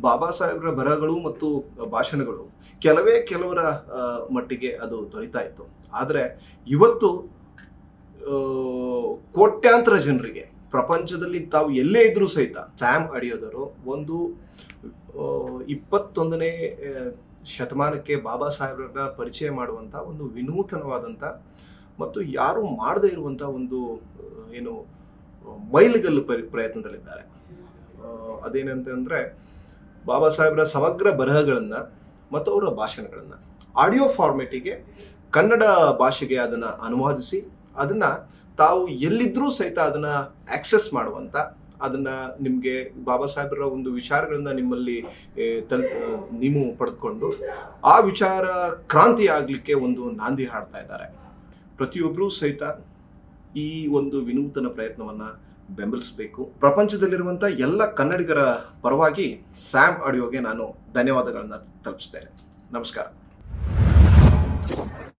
ಬಾಬಾ ಸಾಹೇಬ್ರ ಬರಹಗಳು ಮತ್ತು ಭಾಷಣಗಳು ಕೆಲವೇ ಕೆಲವರ ಆ, ಮಟ್ಟಿಗೆ ಅದು ದೊರೀತಾ ಇತ್ತು ಆದರೆ ಇವತ್ತು ಆ, ಕೋಟ್ಯಾಂತರ ಜನರಿಗೆ ಪ್ರಪಂಚದಲ್ಲಿ ತಾವು ಎಲ್ಲೇ ಇದ್ರೂ ಸಹಿತ ಸ್ಯಾಮ್ ಅಡಿಯೋದರು ಒಂದು ಆ, ಇಪ್ಪತ್ತೊಂದನೇ ಆ, ಶತಮಾನಕ್ಕೆ ಬಾಬಾ ಸಾಹೇಬ್ರನ್ನ ಪರಿಚಯ ಮಾಡುವಂಥ ಒಂದು ವಿನೂತನವಾದಂಥ ಮತ್ತು ಯಾರು ಮಾಡದೇ ಇರುವಂಥ ಒಂದು ಆ, ಏನು ಆ, ಮೈಲಿಗಲ್ಲು ಪರಿ ಪ್ರಯತ್ನದಲ್ಲಿದ್ದಾರೆ ಆ, ಅದೇನಂತಂದರೆ ಬಾಬಾ ಸಾಹೇಬ್ರ ಸಮಗ್ರ ಬರಹಗಳನ್ನು ಮತ್ತು ಅವರ ಭಾಷಣಗಳನ್ನು ಆಡಿಯೋ ಫಾರ್ಮೆಟಿಗೆ ಕನ್ನಡ ಭಾಷೆಗೆ ಅದನ್ನು ಅನುವಾದಿಸಿ ಅದನ್ನು ತಾವು ಎಲ್ಲಿದ್ದರೂ ಸಹಿತ ಅದನ್ನು ಆಕ್ಸೆಸ್ ಮಾಡುವಂಥ ಅದನ್ನು ನಿಮಗೆ ಬಾಬಾ ಸಾಹೇಬ್ರ ಒಂದು ವಿಚಾರಗಳನ್ನ ನಿಮ್ಮಲ್ಲಿ ಏ, ತಲುಪ ನೀವು ಪಡೆದುಕೊಂಡು ಆ ವಿಚಾರ ಕ್ರಾಂತಿ ಆಗಲಿಕ್ಕೆ ಒಂದು ನಾಂದಿ ಹಾಡ್ತಾ ಇದ್ದಾರೆ ಪ್ರತಿಯೊಬ್ಬರೂ ಸಹಿತ ಈ ಒಂದು ವಿನೂತನ ಪ್ರಯತ್ನವನ್ನು ಬೆಂಬಲಿಸಬೇಕು ಪ್ರಪಂಚದಲ್ಲಿರುವಂಥ ಎಲ್ಲ ಕನ್ನಡಿಗರ ಪರವಾಗಿ ಸ್ಯಾಮ್ ಆಡಿಯೋಗೆ ನಾನು ಧನ್ಯವಾದಗಳನ್ನು ತಲುಪಿಸ್ತೇನೆ ನಮಸ್ಕಾರ